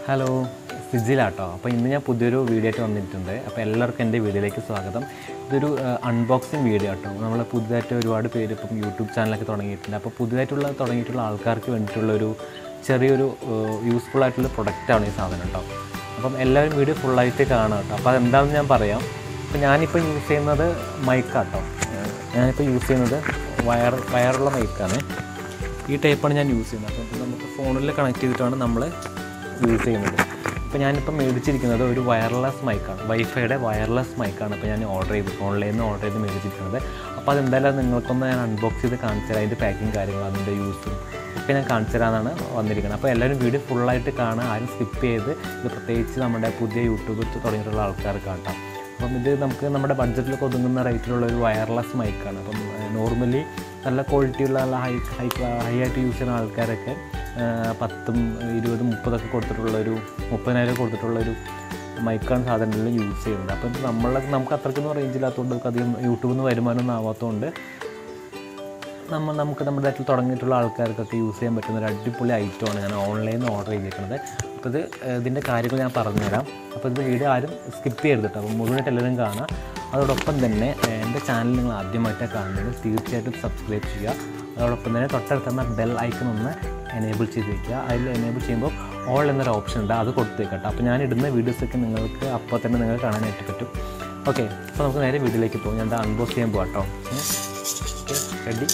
hello സിജിലാട്ടോ അപ്പോൾ ഇന്ന് ഞാൻ പുതിയൊരു വീഡിയോ ആയിട്ട് വന്നിട്ടുണ്ട് അപ്പോൾ എല്ലാവർക്കും എൻ്റെ വീഡിയോയിലേക്ക് സ്വാഗതം ഇതൊരു അൺബോക്സിങ് വീഡിയോ ആട്ടോ നമ്മൾ പുതുതായിട്ട് ഒരുപാട് പേര് ഇപ്പം യൂട്യൂബ് ചാനലൊക്കെ തുടങ്ങിയിട്ടുണ്ട് അപ്പോൾ പുതുതായിട്ടുള്ള തുടങ്ങിയിട്ടുള്ള ആൾക്കാർക്ക് വേണ്ടിയിട്ടുള്ള ഒരു ചെറിയൊരു യൂസ്ഫുൾ ആയിട്ടുള്ള പ്രൊഡക്റ്റാണ് ഈ സാധനം കേട്ടോ അപ്പം എല്ലാവരും വീഡിയോ ഫുള്ളായിട്ട് കാണാം കേട്ടോ അപ്പോൾ അതെന്താണെന്ന് ഞാൻ പറയാം അപ്പോൾ ഞാനിപ്പോൾ യൂസ് ചെയ്യുന്നത് മൈക്കാട്ടോ ഞാനിപ്പോൾ യൂസ് ചെയ്യുന്നത് വയർ വയറുള്ള മൈക്കാണ് ഈ ടൈപ്പാണ് ഞാൻ യൂസ് ചെയ്യുന്നത് അപ്പോൾ ഇത് നമുക്ക് ഫോണിൽ കണക്ട് ചെയ്തിട്ടാണ് നമ്മൾ യൂസ് ചെയ്യുന്നത് ഇപ്പോൾ ഞാനിപ്പോൾ മേടിച്ചിരിക്കുന്നത് ഒരു വയർലെസ് മൈക്കാണ് വൈഫൈയുടെ വയർലെസ് മൈക്കാണ് ഇപ്പോൾ ഞാൻ ഓർഡർ ചെയ്ത് ഓൺലൈനിൽ നിന്ന് ഓർഡർ ചെയ്ത് മേടിച്ചിരിക്കുന്നത് അപ്പോൾ അതെന്തായാലും നിങ്ങൾക്കൊന്ന് ഞാൻ അൺബോക്സ് ചെയ്ത് കാണിച്ചു തരാം അതിൻ്റെ പാക്കിങ് കാര്യങ്ങൾ അതിൻ്റെ യൂസും ഒക്കെ ഞാൻ കാണിച്ചു തരാമെന്നാണ് വന്നിരിക്കുന്നത് അപ്പോൾ എല്ലാവരും വീഡിയോ ഫുള്ളായിട്ട് കാണുക ആരും സ്കിപ്പ് ചെയ്ത് ഇത് പ്രത്യേകിച്ച് നമ്മുടെ പുതിയ യൂട്യൂബ് തുടങ്ങിയിട്ടുള്ള ആൾക്കാർക്ക് കാണാം അപ്പം ഇത് നമുക്ക് നമ്മുടെ ബഡ്ജറ്റിലൊക്കെ ഒതുങ്ങുന്ന റേറ്റിലുള്ള ഒരു വയർലെസ് മൈക്കാണ് അപ്പം നോർമലി നല്ല ക്വാളിറ്റിയുള്ള നല്ല ഹൈ ഹൈ ഹൈ ആയിട്ട് യൂസ് ചെയ്യുന്ന ആൾക്കാരൊക്കെ ആ, പത്തും ഇരുപതും മുപ്പതൊക്കെ കൊടുത്തിട്ടുള്ള ഒരു മുപ്പതിനായിരം കൊടുത്തിട്ടുള്ള ഒരു മൈക്കാണ് സാധാരണ യൂസ് ചെയ്യുന്നത് അപ്പം നമ്മളെ നമുക്ക് അത്രയ്ക്കൊന്നും റേഞ്ച് ഇല്ലാത്തതുകൊണ്ട് നമുക്ക് അധികം യൂട്യൂബിൽ നിന്ന് വരുമാനമൊന്നും ആവാത്തതുകൊണ്ട് നമ്മൾ നമുക്ക് നമ്മുടെ നാട്ടിൽ തുടങ്ങിയിട്ടുള്ള ആൾക്കാർക്കൊക്കെ യൂസ് ചെയ്യാൻ പറ്റുന്ന ഒരു അടിപൊളി ഐറ്റമാണ് ഞാൻ ഓൺലൈനിൽ നിന്ന് ഓർഡർ ചെയ്തിരിക്കുന്നത് അപ്പോൾ ഇത് ഏഹ്, ഇതിൻ്റെ കാര്യങ്ങൾ ഞാൻ പറഞ്ഞുതരാം അപ്പോൾ ഇത് വീഡിയോ ആരും സ്കിപ്പ് ചെയ്തിട്ട് അപ്പോൾ മുഴുവനായിട്ട് എല്ലാവരും കാണാം അതോടൊപ്പം തന്നെ ഏഹ്, എൻ്റെ ചാനൽ നിങ്ങൾ ആദ്യമായിട്ടാണ് കാണുന്നത് തീർച്ചയായിട്ടും സബ്സ്ക്രൈബ് ചെയ്യുക അതോടൊപ്പം തന്നെ തൊട്ടടുത്തുന്ന ബെൽ ഐക്കൺ ഒന്ന് എനേബിൾ ചെയ്ത് വയ്ക്കുക അതിൽ എനേബിൾ ചെയ്യുമ്പോൾ ഓൾ എന്നൊരു ഓപ്ഷൻ ഉണ്ട് അത് കൊടുത്ത് വെക്കട്ടെ അപ്പോൾ ഞാൻ ഇടുന്ന വീഡിയോസൊക്കെ നിങ്ങൾക്ക് അപ്പോൾ തന്നെ നിങ്ങൾക്ക് കാണാനായിട്ട് പറ്റും ഓക്കെ അപ്പോൾ നമുക്ക് നേരെ വീഡിയോയിലേക്ക് പോകും ഞാൻ അൺബോക്സ് ചെയ്യാൻ പോകാം കേട്ടോ റെഡി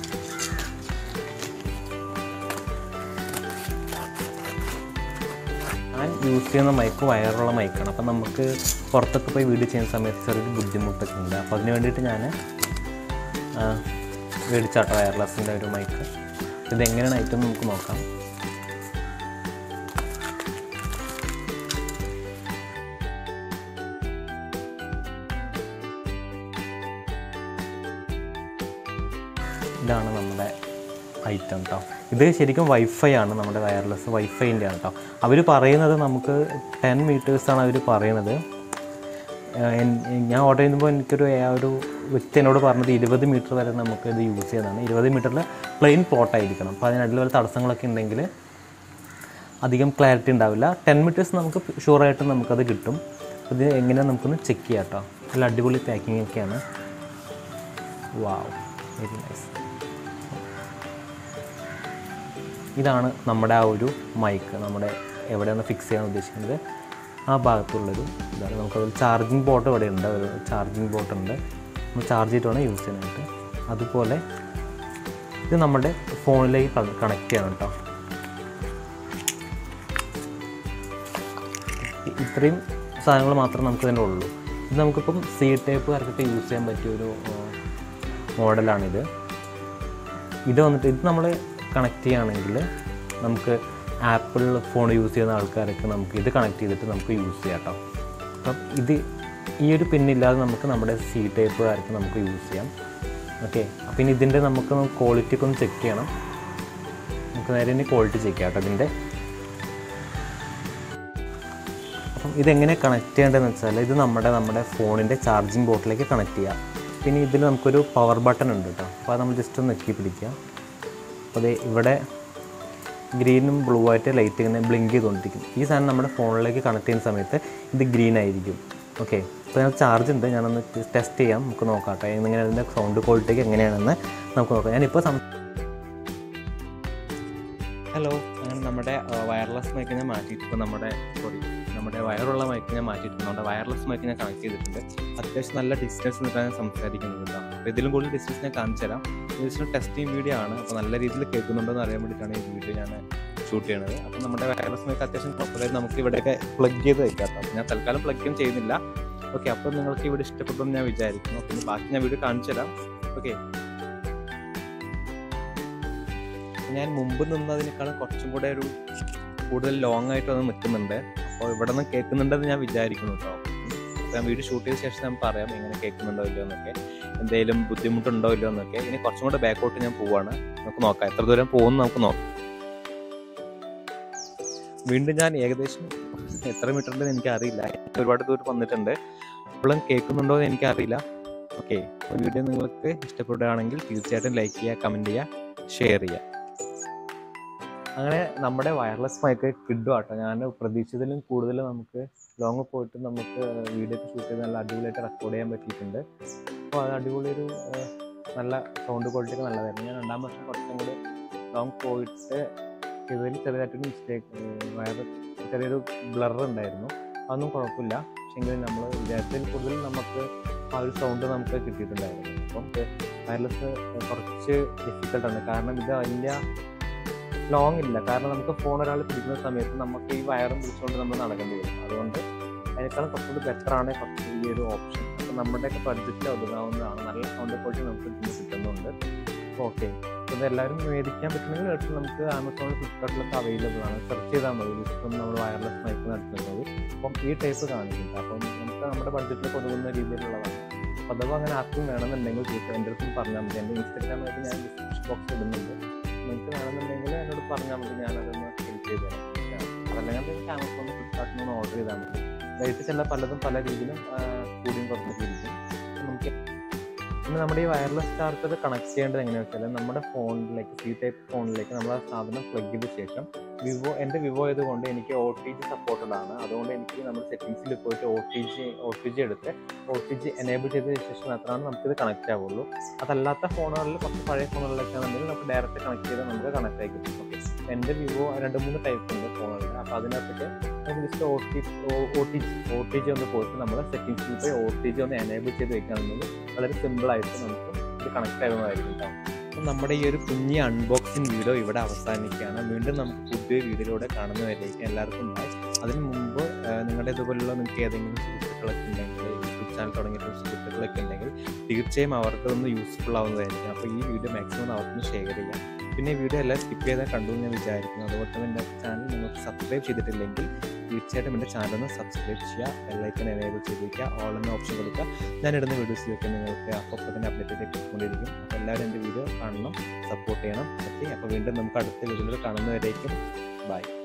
ഞാൻ യൂസ് ചെയ്യുന്ന മൈക്ക് വയറുള്ള മൈക്കാണ് അപ്പം നമുക്ക് പുറത്തൊക്കെ പോയി വീഡിയോ ചെയ്യുന്ന സമയത്ത് ചെറിയൊരു ബുദ്ധിമുട്ടൊക്കെ ഉണ്ട് അപ്പോൾ അതിന് വേണ്ടിയിട്ട് ഞാൻ മേടിച്ചാട്ടോ വയർലെസ്സിൻ്റെ ഒരു മൈക്ക് ഇത് എങ്ങനെയാണ് ഐറ്റം നമുക്ക് നോക്കാം ഇതാണ് നമ്മുടെ ഐറ്റം കേട്ടോ ഇത് ശരിക്കും വൈഫൈ ആണ് നമ്മുടെ വയർലെസ് വൈഫൈൻ്റെ ആണ് കേട്ടോ അവർ പറയുന്നത് നമുക്ക് ടെൻ മീറ്റേഴ്സാണ് അവർ പറയുന്നത് ഏഹ് എൻ- ഞാൻ ഓർഡർ ചെയ്യുമ്പോൾ എനിക്കൊരു ആ ഒരു വ്യക്തി എന്നോട് പറഞ്ഞത് ഇരുപത് മീറ്റർ വരെ നമുക്ക് ഇത് യൂസ് ചെയ്യാനാണ് ഇരുപത് മീറ്ററിൽ പ്ലെയിൻ പ്ലോട്ട് ആയിരിക്കണം അപ്പോൾ അതിനടിയിൽ വല്ല തടസ്സങ്ങളൊക്കെ ഉണ്ടെങ്കിൽ അധികം ക്ലാരിറ്റി ഉണ്ടാവില്ല ടെൻ മീറ്റേഴ്സ് നമുക്ക് ഷുവറായിട്ട് നമുക്കത് കിട്ടും ഇത് എങ്ങനെ നമുക്കൊന്ന് ചെക്ക് ചെയ്യാം കേട്ടോ നല്ല അടിപൊളി പാക്കിംഗ് ഒക്കെയാണ് വാവ് വെരി നൈസ് ഇതാണ് നമ്മുടെ ആ ഒരു മൈക്ക് നമ്മുടെ എവിടെയാണ് ഫിക്സ് ചെയ്യാൻ ഉദ്ദേശിക്കുന്നത് ആ ഭാഗത്തുള്ളൊരു ഇതാണ് നമുക്കത് ചാർജിങ് ബോട്ട് ഇവിടെ ഉണ്ട് ഒരു ചാർജിങ് ബോട്ട് ഉണ്ട് നമ്മൾ ചാർജ് ചെയ്തിട്ട് വേണം യൂസ് ചെയ്യാനായിട്ട് അതുപോലെ ഇത് നമ്മുടെ ഫോണിലേക്ക് കണക്ട് ചെയ്യണം കേട്ടോ ഇ- ഇത്രയും സാധനങ്ങൾ മാത്രമേ നമുക്ക് ഇതിൻ്റെ ഉള്ളൂ ഇത് നമുക്കിപ്പം സി ടൈപ്പുകാർക്കൊക്കെ യൂസ് ചെയ്യാൻ പറ്റിയ ഒരു മോഡലാണിത് ഇത് വന്നിട്ട് ഇത് നമ്മൾ കണക്ട് ചെയ്യുകയാണെങ്കിൽ നമുക്ക് ആപ്പിൾ ഫോൺ യൂസ് ചെയ്യുന്ന ആൾക്കാരൊക്കെ നമുക്ക് ഇത് കണക്ട് ചെയ്തിട്ട് നമുക്ക് യൂസ് ചെയ്യാം കേട്ടോ അപ്പം ഇത് ഈ ഒരു പിന്നില്ലാതെ നമുക്ക് നമ്മുടെ സി ടൈപ്പുകാർക്ക് നമുക്ക് യൂസ് ചെയ്യാം ഓക്കെ അപ്പം ഇനി ഇതിൻ്റെ നമുക്ക് ക്വാളിറ്റി ഒക്കെ ഒന്ന് ചെക്ക് ചെയ്യണം നമുക്ക് നേരെ ഇനി ക്വാളിറ്റി ചെക്ക് ചെയ്യാം കേട്ടോ ഇതിൻ്റെ അപ്പം ഇതെങ്ങനെ കണക്ട് ചെയ്യേണ്ടതെന്ന് വെച്ചാൽ ഇത് നമ്മുടെ നമ്മുടെ ഫോണിൻ്റെ ചാർജിങ് ബോട്ടിലേക്ക് കണക്ട് ചെയ്യാം പിന്നെ ഇതിൽ നമുക്കൊരു പവർ ബട്ടൺ ഉണ്ട് കേട്ടോ അപ്പോൾ അത് നമ്മൾ ജസ്റ്റ് ഒന്ന് നെക്കി പിടിക്കുക അപ്പോൾ അത് ഇവിടെ ഗ്രീനും ബ്ലൂ ആയിട്ട് ലൈറ്റ് ഇങ്ങനെ ബ്ലിങ്ക് ചെയ്തുകൊണ്ടിരിക്കും ഈ സാധനം നമ്മുടെ ഫോണിലേക്ക് കണക്ട് ചെയ്യുന്ന സമയത്ത് ഇത് ഗ്രീൻ ആയിരിക്കും ഓക്കെ അപ്പോൾ ഞാൻ ചാർജ് ഉണ്ട് ഞാനൊന്ന് ടെസ്റ്റ് ചെയ്യാം നമുക്ക് നോക്കാം കേട്ടോ എങ്ങനെ അതിൻ്റെ സൗണ്ട് ക്വാളിറ്റിക്ക് എങ്ങനെയാണെന്ന് നമുക്ക് നോക്കാം ഞാനിപ്പോൾ സം ഹലോ അങ്ങനെ നമ്മുടെ വയർലെസ് മൈക്ക് ഞാൻ മാറ്റിയിട്ട് ഇപ്പോൾ നമ്മുടെ സോറി നമ്മുടെ വയറുള്ള മൈക്ക് ഞാൻ മാറ്റിയിട്ടുണ്ട് നമ്മുടെ വയർലെസ് മൈക്ക് ഞാൻ കണക്ട് ചെയ്തിട്ടുണ്ട് അത്യാവശ്യം നല്ല ഡിസ്റ്റൻസ് നിന്നിട്ടാണ് ഞാൻ സംസാരിക്കുന്നത് കേട്ടോ അപ്പോൾ ഇതിലും കൂടുതൽ ഡിസ്റ്റൻസ് ഞാൻ കാണിച്ചു തരാം ജസ്റ്റ് ടെസ്റ്റിംഗ് വീഡിയോ ആണ് അപ്പോൾ നല്ല രീതിയിൽ കേൾക്കുന്നുണ്ടോ എന്ന് അറിയാൻ വേണ്ടിയിട്ടാണ് ഈ വീഡിയോ ഞാൻ ഷൂട്ട് ചെയ്യണത് അപ്പോൾ നമ്മുടെ വയർലെസ് മൈക്ക് അത്യാവശ്യം കുഴപ്പമില്ല നമുക്ക് ഇവിടെയൊക്കെ പ്ലഗ് ചെയ്ത് വെക്കാം കേട്ടോ അപ്പോൾ ഞാൻ തൽക്കാലം പ്ലഗ് ഒന്നും ചെയ്യുന്നില്ല ഓക്കെ അപ്പോൾ നിങ്ങൾക്ക് ഇവിടെ ഇഷ്ടപ്പെട്ടെന്ന് ഞാൻ വിചാരിക്കുന്നു പിന്നെ ബാക്കി ഞാൻ വീഡിയോ കാണിച്ചു തരാം ഓക്കെ ഞാൻ മുമ്പ് നിന്നതിനേക്കാളും കുറച്ചും കൂടെ ഒരു കൂടുതൽ ലോങ് ആയിട്ട് വന്ന് നിൽക്കുന്നുണ്ട് അപ്പോൾ ഇവിടെ നിന്ന് കേൾക്കുന്നുണ്ടെന്ന് ഞാൻ വിചാരിക്കുന്നു കേട്ടോ അപ്പോൾ ഞാൻ വീഡിയോ ഷൂട്ട് ചെയ്ത ശേഷം ഞാൻ പറയാം എങ്ങനെ കേൾക്കുന്നുണ്ടോ ഇല്ലയോ എന്നൊക്കെ എന്തെങ്കിലും ബുദ്ധിമുട്ടുണ്ടോ ഇല്ലയോ എന്നൊക്കെ ഇനി കുറച്ചും കൂടെ ബാക്കോട്ട് ഞാൻ പോവാണ് നമുക്ക് നോക്കാം എത്ര ദൂരം പോകുന്നു നമുക്ക് നോക്കാം വീണ്ടും ഞാൻ ഏകദേശം എത്ര മീറ്റർ ഉണ്ടെന്ന് എനിക്ക് അറിയില്ല ഒരുപാട് ദൂരം വന്നിട്ടുണ്ട് ഇപ്പോഴും കേൾക്കുന്നുണ്ടോ എന്ന് എനിക്കറിയില്ല ഓക്കെ വീഡിയോ നിങ്ങൾക്ക് ഇഷ്ടപ്പെടുകയാണെങ്കിൽ തീർച്ചയായിട്ടും ലൈക്ക് ചെയ്യുക കമൻറ്റ് ചെയ്യുക ഷെയർ ചെയ്യുക അങ്ങനെ നമ്മുടെ വയർലെസ് മൈക്ക് കിഡും ആട്ടോ ഞാൻ പ്രതീക്ഷിച്ചതിലും കൂടുതൽ നമുക്ക് ലോങ് പോയിട്ട് നമുക്ക് വീഡിയോ ഒക്കെ ഷൂട്ട് ചെയ്ത് നല്ല അടിപൊളിയായിട്ട് റെക്കോർഡ് ചെയ്യാൻ പറ്റിയിട്ടുണ്ട് അപ്പോൾ അത് അടിപൊളി ഒരു ഏഹ്, നല്ല സൗണ്ട് ക്വാളിറ്റി ഒക്കെ നല്ലതായിരുന്നു ഞാൻ രണ്ടാം വർഷം കുറച്ചും കൂടി ലോങ് പോയിട്ട് ഇതിൽ ചെറിയതായിട്ടൊരു മിസ്റ്റേക്ക് വയർ ചെറിയൊരു ബ്ലർ ഉണ്ടായിരുന്നു അതൊന്നും കുഴപ്പമില്ല പക്ഷേങ്കിൽ നമ്മൾ വിചാരിച്ചതിൽ കൂടുതൽ നമുക്ക് ആ ഒരു സൗണ്ട് നമുക്ക് കിട്ടിയിട്ടുണ്ടായിരുന്നു അപ്പം വയർലെസ് കുറച്ച് ഡിഫിക്കൽട്ടാണ് കാരണം ഇത് വലിയ ലോങ് ഇല്ല കാരണം നമുക്ക് ഫോൺ ഒരാൾ പിടിക്കുന്ന സമയത്ത് നമുക്ക് ഈ വയറും പിടിച്ചുകൊണ്ട് നമ്മൾ നടക്കേണ്ടി വരും അതുകൊണ്ട് അതിനേക്കാളും കുറച്ചുകൂടി ബെറ്റർ ആണ് കുറച്ച് ഈ ഒരു ഓപ്ഷൻ അപ്പം നമ്മുടെയൊക്കെ ബഡ്ജറ്റിൽ ഒതുങ്ങാവുന്നതാണ് നല്ല സൗണ്ട് ക്വാളിറ്റി നമുക്ക് ഇതിന് കിട്ടുന്നുണ്ട് ഓക്കെ ഇത് എല്ലാവരും മേടിക്കാൻ പറ്റുമെങ്കിൽ എടുത്ത് നമുക്ക് ആമസോണിൽ ഫ്ലിപ്കാർട്ടിലൊക്കെ അവൈലബിൾ ആണ് സെർച്ച് ചെയ്താൽ മതി ജസ്റ്റ് നമ്മൾ വയർലെസ് മൈക്ക് നടത്തുന്നത് അപ്പം ഈ ടൈപ്പ് കാണിക്കുന്നുണ്ട് അപ്പം നമുക്ക് നമ്മുടെ ബഡ്ജറ്റിൽ ഒതുങ്ങുന്ന രീതിയിലുള്ളതാണ് അപ്പോൾ അഥവാ അങ്ങനെ ആർക്കും വേണമെന്നുണ്ടെങ്കിൽ തീർച്ചയായും എൻ്റെ അടുത്ത് പറഞ്ഞാൽ മതി എൻ്റെ ഇൻസ്റ്റാഗ്രാമായിട്ട് ഞാൻ ഡിസ്ക്രിപ്ഷൻ ബോക്സ് ഇടുന്നുണ്ട് നിങ്ങൾക്ക് വേണമെന്നുണ്ടെങ്കിൽ എന്നോട് പറഞ്ഞാൽ മതി ഞാനതൊന്ന് ഹെൽപ്പ് ചെയ്ത് തരാം അതല്ലെങ്കിൽ എനിക്ക് ആമസോണിൽ ഫ്ലിപ്കാർട്ടിൽ നിന്ന് ഓർഡർ ചെയ്താൽ മതി റേറ്റ് ചില പലതും പല രീതിയിലും ആ, കൂടിയും കുറഞ്ഞ രീതിക്കും നമുക്ക് പിന്നെ നമ്മുടെ ഈ വയർലെസ് ചാർജർ കണക്ട് ചെയ്യേണ്ടത് എങ്ങനെയാണെന്ന് വെച്ചാൽ നമ്മുടെ ഫോണിലേക്ക് സി ടൈപ്പ് ഫോണിലേക്ക് നമ്മൾ ആ സാധനം പ്ലഗ് ചെയ്ത ശേഷം വിവോ എൻ്റെ വിവോ ആയതുകൊണ്ട് എനിക്ക് ഒ ടി ജി സപ്പോർട്ടഡ് ആണ് അതുകൊണ്ട് എനിക്ക് നമ്മുടെ സെറ്റിങ്സിൽ പോയിട്ട് O T G O T G എടുത്ത് ഒ ടി ജി എനേബിൾ ചെയ്തതിന് ശേഷം മാത്രമാണ് നമുക്കിത് കണക്റ്റ് ആവുള്ളൂ അതല്ലാത്ത ഫോണുകളിൽ കുറച്ച് പഴയ ഫോണുകളിലൊക്കെ ആണെന്നുണ്ടെങ്കിൽ നമുക്ക് ഡയറക്റ്റ് കണക്ട് ചെയ്താൽ നമുക്ക് കണക്ട് ആയി കിട്ടും ഓക്കെ എൻ്റെ വിവോ രണ്ട് മൂന്ന് ടൈപ്പ് ഉണ്ട് ഫോണുകളിൽ അപ്പോൾ അതിനകത്തൊക്കെ നമുക്ക് just O T O T G O T G ഒന്ന് പോയിട്ട് നമ്മൾ സെറ്റിങ്സിൽ പോയി ഒ ടി ജി ഒന്ന് എനേബിൾ ചെയ്ത് വെക്കുകയാണെന്നുണ്ടെങ്കിൽ വളരെ സിമ്പിളായിട്ട് നമുക്ക് ഇത് കണക്ട് ആകുന്നതായിരിക്കും കേട്ടോ അപ്പം നമ്മുടെ ഈ ഒരു കുഞ്ഞി അൺബോക്സിങ് വീഡിയോ ഇവിടെ അവസാനിക്കുകയാണ് വീണ്ടും നമുക്ക് പുതിയ വീഡിയോയിലൂടെ കാണുന്നവരിലേക്ക് എല്ലാവർക്കും ബൈ അതിന് മുമ്പ് ആ, നിങ്ങളുടെ ഇതുപോലുള്ള നിങ്ങൾക്ക് ഏതെങ്കിലും സുഹൃത്തുക്കളൊക്കെ ഉണ്ടെങ്കിൽ യൂട്യൂബ് ചാനൽ തുടങ്ങിയിട്ടുള്ള സുഹൃത്തുക്കളൊക്കെ ഉണ്ടെങ്കിൽ തീർച്ചയായും അവർക്കതൊന്ന് യൂസ്ഫുൾ ആവുന്നതായിരിക്കും അപ്പോൾ ഈ വീഡിയോ മാക്സിമം അവർക്കൊന്ന് ഷെയർ ചെയ്യാം പിന്നെ ഈ വീഡിയോ എല്ലാം സ്കിപ്പ് ചെയ്താൽ കണ്ടു എന്ന് ഞാൻ വിചാരിക്കുന്നു അതുപോലെ തന്നെ എൻ്റെ ചാനൽ നിങ്ങൾക്ക് സബ്സ്ക്രൈബ് ചെയ്തിട്ടില്ലെങ്കിൽ തീർച്ചയായിട്ടും എൻ്റെ ചാനൽ ഒന്ന് സബ്സ്ക്രൈബ് ചെയ്യുക ബെല്ലൈക്കൺ എനേബിൾ ചെയ്തിരിക്കുക ഓൾ എന്ന ഓപ്ഷൻ കൊടുക്കുക ഞാൻ ഇടുന്ന വീഡിയോസിലൊക്കെ നിങ്ങൾക്ക് അപ്പോൾ തന്നെ അപ്ഡേറ്റ് ചെയ്ത് കിട്ടിക്കൊണ്ടിരിക്കും അപ്പോൾ എല്ലാവരും എൻ്റെ വീഡിയോ കാണണം സപ്പോർട്ട് ചെയ്യണം ഓക്കെ അപ്പോൾ വീണ്ടും നമുക്ക് അടുത്ത വീഡിയോയിൽ കാണുന്നവരേക്കും ബൈ